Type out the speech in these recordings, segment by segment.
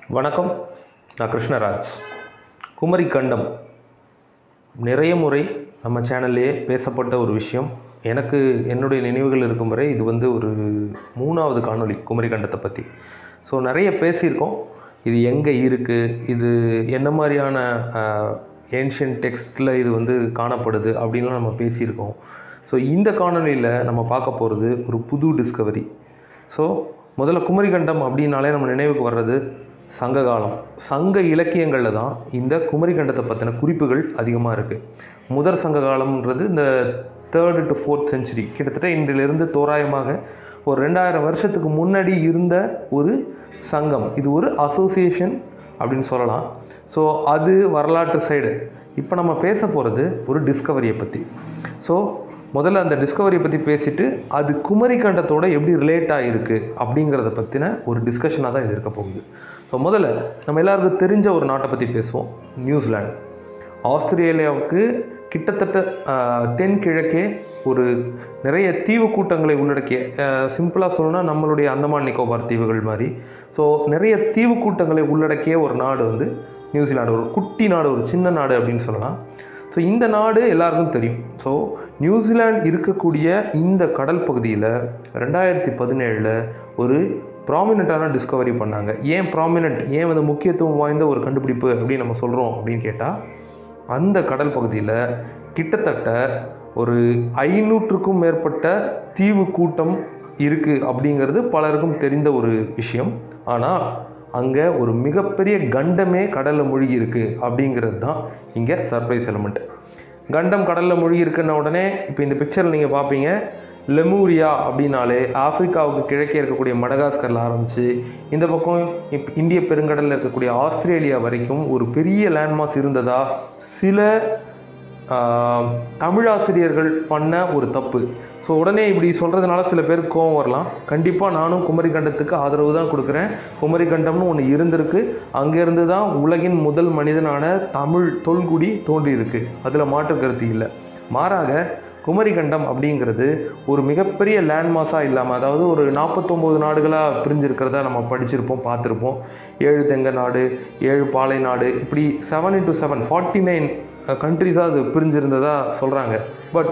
வணக்கம் நான் கிருஷ்ணராஜ் குமரி கண்டம் நிறைய முறை நம்ம சேனல்லையே பேசப்பட்ட ஒரு விஷயம் எனக்கு என்னுடைய நினைவுகள் இருக்கும் வரை இது வந்து ஒரு மூணாவது காணொளி குமரி கண்டத்தை பற்றி ஸோ நிறைய பேசியிருக்கோம் இது எங்கே இருக்குது இது என்ன மாதிரியான ஏன்ஷியன் டெக்ஸ்ட்டில் இது வந்து காணப்படுது அப்படின்லாம் நம்ம பேசியிருக்கோம் ஸோ இந்த காணொளியில் நம்ம பார்க்க போகிறது ஒரு புது டிஸ்கவரி ஸோ முதல்ல குமரிகண்டம் அப்படின்னாலே நம்ம நினைவுக்கு வர்றது சங்க காலம் சங்க இலக்கியங்களில் தான் இந்த குமரிகண்டத்தை பற்றின குறிப்புகள் அதிகமாக இருக்குது முதற் சங்க காலம்ன்றது இந்த தேர்டு டு ஃபோர்த் செஞ்சுரி கிட்டத்தட்ட இன்றிலிருந்து தோராயமாக ஒரு ரெண்டாயிரம் வருஷத்துக்கு முன்னாடி இருந்த ஒரு சங்கம் இது ஒரு அசோசியேஷன் அப்படின்னு சொல்லலாம் ஸோ அது வரலாற்று சைடு இப்போ நம்ம பேச போகிறது ஒரு டிஸ்கவரியை பற்றி ஸோ முதல்ல அந்த டிஸ்கவரியை பற்றி பேசிட்டு அது குமரி கண்டத்தோட எப்படி ரிலேட் ஆகிருக்கு அப்படிங்கிறத பற்றின ஒரு டிஸ்கஷனாக தான் இது இருக்க போகுது ஸோ முதல்ல நம்ம எல்லாருக்கும் தெரிஞ்ச ஒரு நாட்டை பற்றி பேசுவோம் நியூசிலாந்து ஆஸ்திரேலியாவுக்கு கிட்டத்தட்ட ஆஹ், தென்கிழக்கே ஒரு நிறைய தீவு கூட்டங்களை உள்ளடக்கிய சிம்பிளாக சொல்லணும்னா நம்மளுடைய அந்தமான் நிக்கோபார் தீவுகள் மாதிரி ஸோ நிறைய தீவு கூட்டங்களை உள்ளடக்கிய ஒரு நாடு வந்து நியூசிலாந்து ஒரு குட்டி நாடு ஒரு சின்ன நாடு அப்படின்னு சொல்லலாம் ஸோ இந்த நாடு எல்லாருக்கும் தெரியும் ஸோ நியூசிலாந்து இருக்கக்கூடிய இந்த கடல் பகுதியில் ரெண்டாயிரத்தி பதினேழில் ஒரு ப்ராமினெண்ட்டான டிஸ்கவரி பண்ணாங்க ஏன் ப்ராமினெண்ட் ஏன் வந்து முக்கியத்துவம் வாய்ந்த ஒரு கண்டுபிடிப்பு அப்படின்னு நம்ம சொல்கிறோம் அப்படின்னு கேட்டால் அந்த கடல் பகுதியில் கிட்டத்தட்ட ஒரு ஐநூற்றுக்கும் மேற்பட்ட தீவு கூட்டம் இருக்குது அப்படிங்கிறது பலருக்கும் தெரிந்த ஒரு விஷயம் ஆனால் அங்கே ஒரு மிகப்பெரிய கண்டமே கடலில் மூழ்கி இருக்கு அப்படிங்கிறது தான் இங்கே சர்ப்ரைஸ் எலமெண்ட் கண்டம் கடலில் மூழ்கி இருக்குன்ன உடனே இப்போ இந்த பிக்சரில் நீங்கள் பார்ப்பீங்க லெமூரியா அப்படின்னாலே ஆப்பிரிக்காவுக்கு கிழக்கே இருக்கக்கூடிய மடகாஸ்கரில் ஆரம்பித்து இந்த பக்கம் இப் இந்திய பெருங்கடலில் இருக்கக்கூடிய ஆஸ்திரேலியா வரைக்கும் ஒரு பெரிய லேண்ட்மார்க்ஸ் இருந்ததா சில ஆஹ், தமிழாசிரியர்கள் பண்ண ஒரு தப்பு ஸோ உடனே இப்படி சொல்கிறதுனால சில பேருக்கு கோவம் வரலாம் கண்டிப்பாக நானும் குமரி கண்டத்துக்கு ஆதரவு தான் கொடுக்குறேன் குமரி கண்டம்னு ஒன்று இருந்திருக்கு அங்கேருந்து தான் உலகின் முதல் மனிதனான தமிழ் தொல்குடி தோன்றியிருக்கு அதில் மாற்று கருத்து இல்லை மாறாக குமரிகண்டம் அப்படிங்கிறது ஒரு மிகப்பெரிய லேண்ட்மாஸாக இல்லாமல் அதாவது ஒரு நாற்பத்தொம்போது நாடுகளாக பிரிஞ்சிருக்கிறத நம்ம படிச்சிருப்போம் பார்த்துருப்போம் ஏழு தெங்க நாடு ஏழு பாலை நாடு இப்படி seven into seven forty nine கண்ட்ரிஸாக அது பிரிஞ்சிருந்ததா சொல்கிறாங்க பட்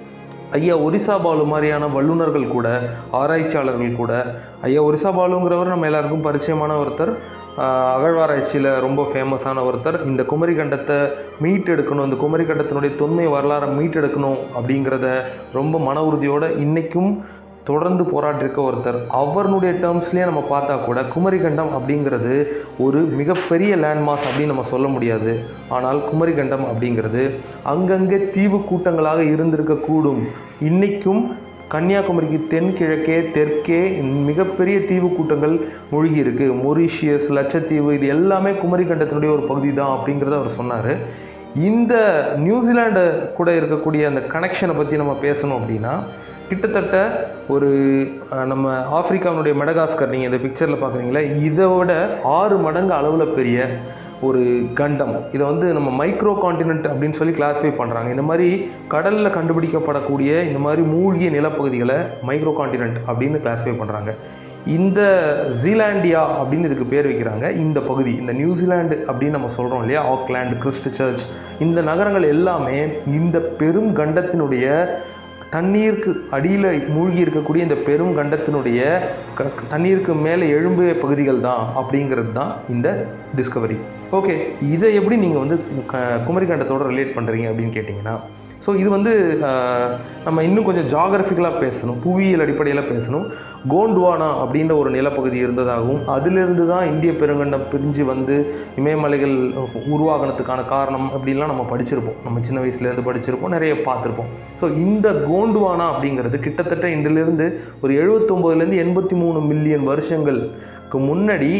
ஐயா ஒரிசா பாலு மாதிரியான வல்லுநர்கள் கூட ஆராய்ச்சியாளர்கள் கூட ஐயா ஒரிசா பாலுங்கிறவர் நம்ம எல்லாருக்கும் பரிச்சயமான ஒருத்தர் ஆஹ், அகழ்வாராய்ச்சியில் ரொம்ப ஃபேமஸான ஒருத்தர் இந்த குமரி கண்டத்தை மீட் எடுக்கணும் இந்த குமரி கண்டத்தினுடைய தொன்மை வரலாறை மீட் எடுக்கணும் அப்படிங்கிறத ரொம்ப மன உறுதியோட இன்றைக்கும் தொடர்ந்து போராட்டிருக்க ஒருத்தர் அவருடைய டேர்ம்ஸ்லேயே நம்ம பார்த்தா கூட குமரிகண்டம் அப்படிங்கிறது ஒரு மிகப்பெரிய லேண்ட்மாஸ் அப்படின்னு நம்ம சொல்ல முடியாது ஆனால் குமரிகண்டம் அப்படிங்கிறது அங்கங்கே தீவு கூட்டங்களாக இருந்திருக்கக்கூடும் இன்றைக்கும் கன்னியாகுமரிக்கு தென்கிழக்கே தெற்கே மிகப்பெரிய தீவு கூட்டங்கள் மூழ்கி இருக்கு மொரீஷியஸ் லட்சத்தீவு இது எல்லாமே குமரிகண்டத்தினுடைய ஒரு பகுதி தான் அப்படிங்கிறத அவர் சொன்னார் இந்த நியூசிலாண்டு கூட இருக்கக்கூடிய அந்த கனெக்ஷனை பற்றி நம்ம பேசணும் அப்படின்னா கிட்டத்தட்ட ஒரு அஹ், நம்ம ஆப்பிரிக்காவினுடைய மெடகாஸ்கர் நீங்கள் இந்த பிக்சரில் பார்க்குறீங்களா இதை விட ஆறு மடங்கு அளவில் பெரிய ஒரு கண்டம் இதை வந்து நம்ம மைக்ரோ காண்டினென்ட் அப்படின்னு சொல்லி கிளாஸிஃபை பண்ணுறாங்க இந்த மாதிரி கடலில் கண்டுபிடிக்கப்படக்கூடிய இந்த மாதிரி மூழ்கிய நிலப்பகுதிகளை மைக்ரோ காண்டினென்ட் அப்படின்னு கிளாஸிஃபை பண்ணுறாங்க இந்த ஜீலாண்டியா அப்படின்னு இதுக்கு பேர் வைக்கிறாங்க இந்த பகுதி இந்த நியூசிலாந்து அப்படின்னு நம்ம சொல்கிறோம் இல்லையா ஆக்லாந்து கிறிஸ்ட் சர்ச் இந்த நகரங்கள் எல்லாமே இந்த பெரும் கண்டத்தினுடைய தண்ணீருக்கு அடியில் மூழ்கி இருக்கக்கூடிய இந்த பெரும் கண்டத்தினுடைய க தண்ணீருக்கு மேலே எழும்பிய பகுதிகள் தான் அப்படிங்கிறது தான் இந்த டிஸ்கவரி ஓகே இதை எப்படி நீங்கள் வந்து க குமரி கண்டத்தோட ரிலேட் பண்ணுறீங்க அப்படின்னு கேட்டிங்கன்னா ஸோ இது வந்து ஆஹ், நம்ம இன்னும் கொஞ்சம் ஜாகிரபிக்கலாக பேசணும் புவியியல் அடிப்படையில் பேசணும் கோண்ட்வானா அப்படின்ற ஒரு நிலப்பகுதி இருந்ததாகவும் அதிலிருந்து தான் இந்திய பெருங்கண்டம் பிரிஞ்சு வந்து இமயமலைகள் உருவாகினதுக்கான காரணம் அப்படின்லாம் நம்ம படிச்சிருப்போம் நம்ம சின்ன வயசுலேருந்து படிச்சிருப்போம் நிறைய பார்த்துருப்போம் ஸோ இந்த கோண்டுவானா அப்படிங்கிறது கிட்டத்தட்ட இன்றிலிருந்து ஒரு எழுபத்தொம்போதுலேருந்து எண்பத்தி மூணு மில்லியன் வருஷங்களுக்கு முன்னாடி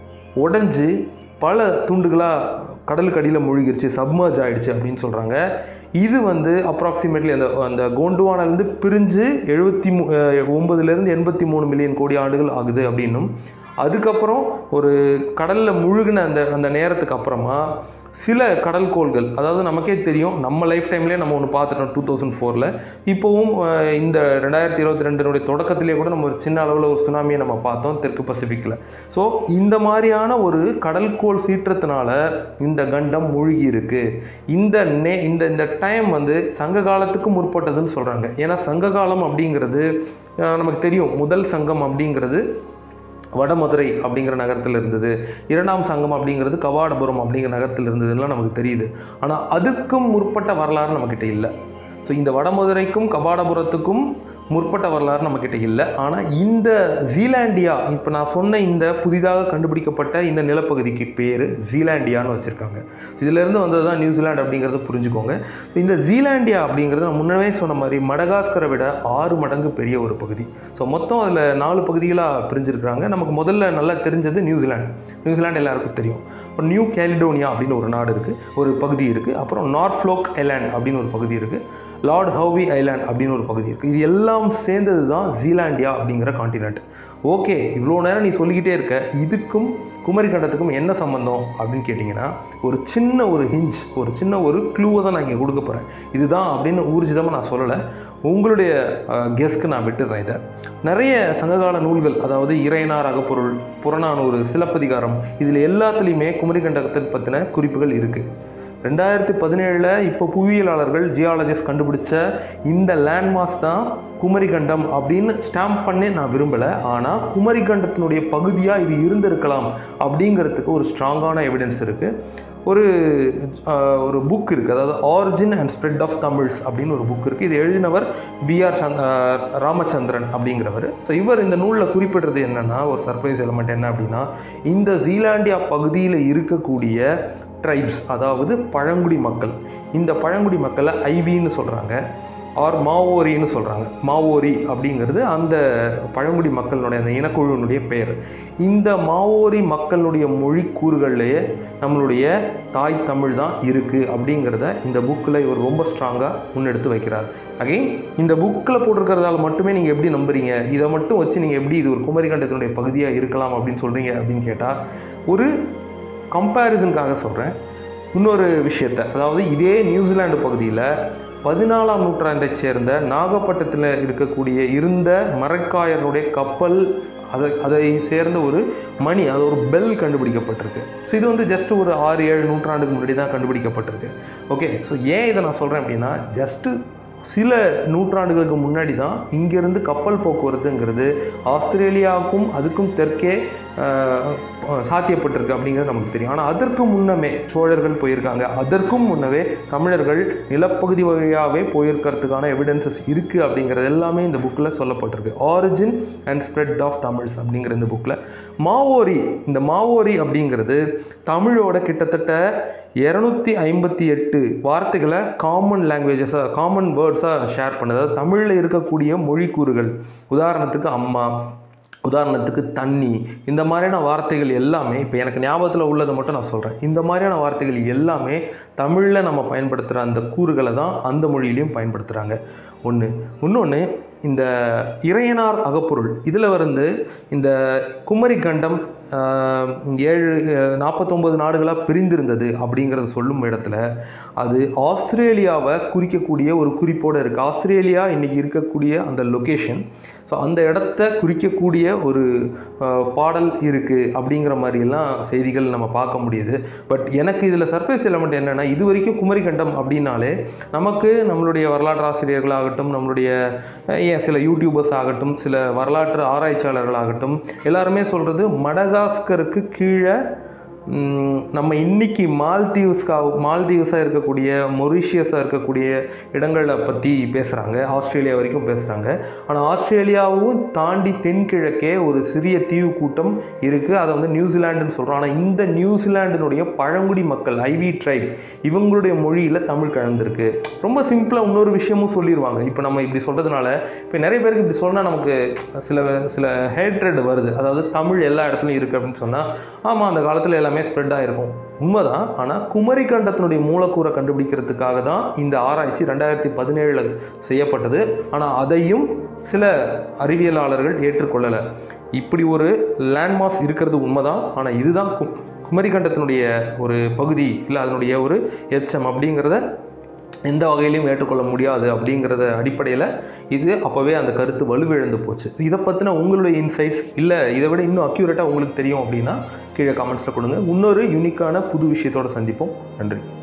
உடைஞ்சு பல துண்டுகளாக கடலுக்கு அடியில் மூழ்கிருச்சு சப்மர்ஜ் ஆயிடுச்சு அப்படின்னு சொல்கிறாங்க இது வந்து அப்ராக்சிமேட்லி அந்த அந்த கோண்டுவானாலேருந்து பிரிஞ்சு எழுபத்தி மூ ஒம்பதுலேருந்து எண்பத்தி மூணு மில்லியன் கோடி ஆண்டுகள் ஆகுது அப்படின்னும் அதுக்கப்புறம் ஒரு கடலில் முழுகின அந்த அந்த நேரத்துக்கு அப்புறமா சில கடல்கோள்கள் அதாவது நமக்கே தெரியும் நம்ம லைஃப் டைம்லேயே நம்ம ஒன்று பார்த்துட்டோம் டூ தௌசண்ட் ஃபோரில் இப்போவும் அஹ், இந்த ரெண்டாயிரத்தி இருபத்தி ரெண்டினுடைய தொடக்கத்திலே கூட நம்ம ஒரு சின்ன அளவில் ஒரு சுனாமியை நம்ம பார்த்தோம் தெற்கு பசிபிக்கில் ஸோ இந்த மாதிரியான ஒரு கடல்கோள் சீற்றத்தினால இந்த கண்டம் மூழ்கி இருக்கு இந்த நே இந்த இந்த டைம் வந்து சங்க காலத்துக்கு முற்பட்டதுன்னு சொல்கிறாங்க ஏன்னா சங்க காலம் அப்படிங்கிறது அஹ், நமக்கு தெரியும் முதல் சங்கம் அப்படிங்கிறது வடமதுரை அப்படிங்கிற நகரத்தில் இருந்தது இரண்டாம் சங்கம் அப்படிங்கிறது கவாடபுரம் அப்படிங்கிற நகரத்தில் இருந்ததுலாம் நமக்கு தெரியுது ஆனால் அதுக்கும் முற்பட்ட வரலாறு நம்மக்கிட்ட இல்லை ஸோ இந்த வடமதுரைக்கும் கபாடபுரத்துக்கும் முற்பட்ட வரலாறு நம்மக்கிட்ட இல்லை ஆனால் இந்த ஜீலாண்டியா இப்போ நான் சொன்ன இந்த புதிதாக கண்டுபிடிக்கப்பட்ட இந்த நிலப்பகுதிக்கு பேர் ஜீலாண்டியான்னு வச்சுருக்காங்க இதிலேருந்து வந்தது தான் நியூசிலாந்து அப்படிங்கிறத புரிஞ்சுக்கோங்க ஸோ இந்த ஜீலாண்டியா அப்படிங்கிறது நான் முன்னவே சொன்ன மாதிரி மடகாஸ்கரை விட ஆறு மடங்கு பெரிய ஒரு பகுதி ஸோ மொத்தம் அதில் நாலு பகுதிகளாக பிரிஞ்சிருக்கிறாங்க நமக்கு முதல்ல நல்லா தெரிஞ்சது நியூசிலாந்து நியூசிலாந்து எல்லாருக்கும் தெரியும் இப்போ நியூ கேலிடோனியா அப்படின்னு ஒரு நாடு இருக்குது ஒரு பகுதி இருக்குது அப்புறம் நார்ஃப்ளோக் ஐலாண்ட் அப்படின்னு ஒரு பகுதி இருக்குது லார்ட் ஹவ்வி ஐலாண்ட் அப்படின்னு ஒரு பகுதி இருக்குது இது எல்லாம் சேர்ந்தது தான் ஜீலாண்டியா அப்படிங்கிற காண்டினென்ட் ஓகே இவ்வளோ நேரம் நீ சொல்லிக்கிட்டே இருக்க இதுக்கும் குமரி கண்டத்துக்கும் என்ன சம்பந்தம் அப்படின்னு கேட்டிங்கன்னா ஒரு சின்ன ஒரு ஹிஞ்ச் ஒரு சின்ன ஒரு க்ளூவை தான் நான் இங்கே கொடுக்க போகிறேன் இதுதான் அப்படின்னு ஊர்ஜிதமாக நான் சொல்லலை உங்களுடைய கெஸ்க்கு நான் விட்டுறேன் இதை நிறைய சங்ககால நூல்கள் அதாவது இறையனார் அகப்பொருள் புறநானூறு சிலப்பதிகாரம் இதில் எல்லாத்துலேயுமே குமரி கண்டத்தை பற்றின குறிப்புகள் இருக்குது ரெண்டாயிரத்தி பதினேழில் இப்போ புவியியலாளர்கள் ஜியாலஜிஸ்ட் கண்டுபிடிச்ச இந்த லேண்ட்மாஸ் தான் குமரிகண்டம் அப்படின்னு ஸ்டாம்ப் பண்ணி நான் விரும்பலை ஆனால் குமரிகண்டத்தினுடைய பகுதியாக இது இருந்திருக்கலாம் அப்படிங்கிறதுக்கு ஒரு ஸ்ட்ராங்கான எவிடன்ஸ் இருக்குது ஒரு ஆஹ், ஒரு புக் இருக்குது அதாவது origin and spread of Tamils அப்படின்னு ஒரு புக் இருக்குது இது எழுதினவர் பிஆர் சந்த் ஆஹ், ராமச்சந்திரன் அப்படிங்கிறவர் ஸோ இவர் இந்த நூலில் குறிப்பிடுறது என்னென்னா ஒரு சர்ப்ரைஸ் எலமெண்ட் என்ன அப்படின்னா இந்த ஜீலாண்டியா பகுதியில் இருக்கக்கூடிய ட்ரைப்ஸ் அதாவது பழங்குடி மக்கள் இந்த பழங்குடி மக்களை ஐவின்னு சொல்கிறாங்க ஆர் மாவோரின்னு சொல்கிறாங்க மாவோரி அப்படிங்கிறது அந்த பழங்குடி மக்களினுடைய அந்த இனக்குழுவினுடைய பெயர் இந்த மாவோரி மக்களுடைய மொழி கூறுகள்லேயே நம்மளுடைய தாய் தமிழ் தான் இருக்குது அப்படிங்கிறத இந்த புக்கில் இவர் ரொம்ப ஸ்ட்ராங்காக முன்னெடுத்து வைக்கிறார் அகைன் இந்த புக்கில் போட்டிருக்கிறதால மட்டுமே நீங்கள் எப்படி நம்புறீங்க இதை மட்டும் வச்சு நீங்கள் எப்படி இது ஒரு குமரிக்கண்டத்தினுடைய பகுதியாக இருக்கலாம் அப்படின்னு சொல்கிறீங்க அப்படின்னு கேட்டால் ஒரு கம்பேரிசனுக்காக சொல்கிறேன் இன்னொரு விஷயத்தை அதாவது இதே நியூசிலாந்து பகுதியில் பதினாலாம் நூற்றாண்டைச் சேர்ந்த நாகப்பட்டினத்தில் இருக்கக்கூடிய இருந்த மரக்காயனுடைய கப்பல் அதை அதை சேர்ந்த ஒரு மணி அது ஒரு பெல் கண்டுபிடிக்கப்பட்டிருக்கு ஸோ இது வந்து ஜஸ்ட் ஒரு ஆறு ஏழு நூற்றாண்டுக்கு முன்னாடி தான் கண்டுபிடிக்கப்பட்டிருக்கு ஓகே ஸோ ஏன் இதை நான் சொல்கிறேன் அப்படின்னா ஜஸ்ட்டு சில நூற்றாண்டுகளுக்கு முன்னாடி தான் இங்கேருந்து கப்பல் போக்குவரத்துங்கிறது ஆஸ்திரேலியாவுக்கும் அதுக்கும் தெற்கே ஆஹ், சாத்தியப்பட்டிருக்கு அப்படிங்கிறது நமக்கு தெரியும் ஆனால் அதற்கு முன்னமே சோழர்கள் போயிருக்காங்க அதற்கும் முன்னவே தமிழர்கள் நிலப்பகுதி வழியாகவே போயிருக்கிறதுக்கான எவிடன்சஸ் இருக்குது அப்படிங்கிறது எல்லாமே இந்த புக்கில் சொல்லப்பட்டிருக்கு origin and spread of Tamils அப்படிங்கிற இந்த புக்கில் மாவோரி இந்த மாவோரி அப்படிங்கிறது தமிழோட கிட்டத்தட்ட இரநூத்தி ஐம்பத்தி எட்டு வார்த்தைகளை காமன் லாங்குவேஜஸாக காமன் வேர்ட்ஸாக ஷேர் பண்ணுது அதாவது தமிழில் இருக்கக்கூடிய மொழிக்கூறுகள் உதாரணத்துக்கு அம்மா உதாரணத்துக்கு தண்ணி இந்த மாதிரியான வார்த்தைகள் எல்லாமே இப்போ எனக்கு ஞாபகத்தில் உள்ளதை மட்டும் நான் சொல்கிறேன் இந்த மாதிரியான வார்த்தைகள் எல்லாமே தமிழில் நம்ம பயன்படுத்துகிற அந்த கூறுகளை தான் அந்த மொழியிலையும் பயன்படுத்துகிறாங்க ஒன்று இன்னொன்று இந்த இறையனார் அகப்பொருள் இதில் வந்து இந்த குமரி கண்டம் ஆஹ், ஏழு நாற்பத்தொம்பது நாடுகளாக பிரிந்திருந்தது அப்படிங்கிறத சொல்லும் இடத்துல அது ஆஸ்திரேலியாவை குறிக்கக்கூடிய ஒரு குறிப்போடு இருக்குது ஆஸ்திரேலியா இன்றைக்கி இருக்கக்கூடிய அந்த லொக்கேஷன் ஸோ அந்த இடத்த குறிக்கக்கூடிய ஒரு ஆஹ், பாடல் இருக்குது அப்படிங்கிற மாதிரியெல்லாம் செய்திகள் நம்ம பார்க்க முடியுது பட் எனக்கு இதில் சர்ப்ரைஸ் எலமெண்ட் என்னென்னா இது வரைக்கும் குமரிக்கண்டம் அப்படின்னாலே நமக்கு நம்மளுடைய வரலாற்று ஆசிரியர்களாகட்டும் நம்மளுடைய அஹ், ஏன் சில யூடியூபர்ஸ் ஆகட்டும் சில வரலாற்று ஆராய்ச்சியாளர்களாகட்டும் எல்லாருமே சொல்கிறது மடகாஸ்கருக்கு கீழே ம், நம்ம இன்னைக்கு மால்தீவ்ஸ்கா மால்தீவ்ஸாக இருக்கக்கூடிய மொரிஷியஸாக இருக்கக்கூடிய இடங்களை பற்றி பேசுகிறாங்க ஆஸ்திரேலியா வரைக்கும் பேசுகிறாங்க ஆனால் ஆஸ்திரேலியாவும் தாண்டி தென்கிழக்கே ஒரு சிறிய தீவு கூட்டம் இருக்குது அதை வந்து நியூசிலாண்டுன்னு சொல்கிறோம் ஆனால் இந்த நியூசிலாண்டினுடைய பழங்குடி மக்கள் ஐவி ட்ரைப் இவங்களுடைய மொழியில் தமிழ் கலந்துருக்கு ரொம்ப சிம்பிளாக இன்னொரு விஷயமும் சொல்லிடுவாங்க இப்போ நம்ம இப்படி சொல்கிறதுனால இப்போ நிறைய பேருக்கு இப்படி சொன்னால் நமக்கு சில சில ஹேட்ரட் வருது அதாவது தமிழ் எல்லா இடத்துலையும் இருக்குது அப்படின்னு சொன்னால் ஆமாம் அந்த காலத்தில் எல்லாமே எல்லாமே ஸ்ப்ரெட் ஆகிருக்கும் உண்மைதான் ஆனால் குமரி கண்டத்தினுடைய மூலக்கூறை கண்டுபிடிக்கிறதுக்காக தான் இந்த ஆராய்ச்சி ரெண்டாயிரத்தி பதினேழில் செய்யப்பட்டது ஆனால் அதையும் சில அறிவியலாளர்கள் ஏற்றுக்கொள்ளலை இப்படி ஒரு லேண்ட்மாஸ் இருக்கிறது உண்மைதான் ஆனால் இதுதான் கு குமரி கண்டத்தினுடைய ஒரு பகுதி இல்லை அதனுடைய ஒரு எச்சம் அப்படிங்கிறத எந்த வகையிலையும் ஏற்றுக்கொள்ள முடியாது அப்படிங்கிறத அடிப்படையில் இது அப்போவே அந்த கருத்து வலுவிழந்து போச்சு இதை பற்றின உங்களுடைய இன்சைட்ஸ் இல்லை இதை விட இன்னும் அக்யூரேட்டாக உங்களுக்கு தெரியும் அப்படின்னா கீழே கமெண்ட்ஸில் கொடுங்க இன்னொரு யூனிக்கான புது விஷயத்தோடு சந்திப்போம் நன்றி